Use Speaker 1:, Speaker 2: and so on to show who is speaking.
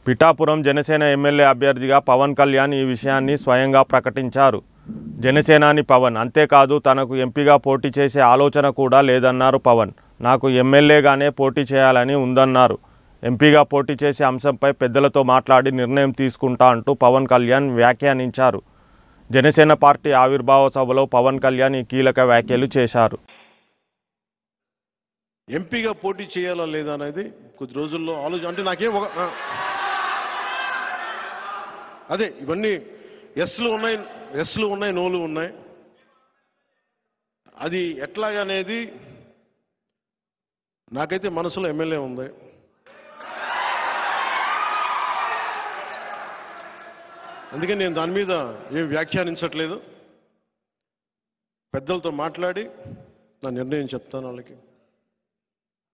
Speaker 1: Pithapuram Janasena MLA అభ్యర్థిగా పవన్ కళ్యాణ్ ఈ విషయాన్ని స్వయంగా ప్రకటించారు జనసేనాని పవన్ అంతేకాదు తనకు ఎంపీగా పోటీ చేసే ఆలోచన కూడా లేదన్నారు పవన్ నాకు ఎమ్మెల్యేగానే పోటీ చేయాలని ఉందన్నారు ఎంపీగా పోటీ చేసే అంశంపై పెద్దలతో మాట్లాడి నిర్ణయం తీసుకుంటా అంటూ పవన్ కళ్యాణ్ వ్యాఖ్యానించారు జనసేన పార్టీ ఆవిర్భావ సభలో పవన్ కళ్యాణ్ ఈ కీలక వ్యాఖ్యలు చేశారు
Speaker 2: ఎంపీగా పోటీ చేయాలా లేదా అనేది కొద్ది రోజుల్లో ఆలోచన అంటే నాకేం ఒక ఆ. అదే ఇవన్నీ ఎస్లు ఉన్నాయి ఎస్లు ఉన్నాయి నోలు ఉన్నాయి అది ఎట్లాగా అనేది నాకైతే మనసులో ఎమ్మెల్యే ఉంది అందుకని నేను దాని మీద ఏం వ్యాఖ్యానించట్లేదు పెద్దలతో మాట్లాడి నా నిర్ణయం చెప్తాను వాళ్ళకి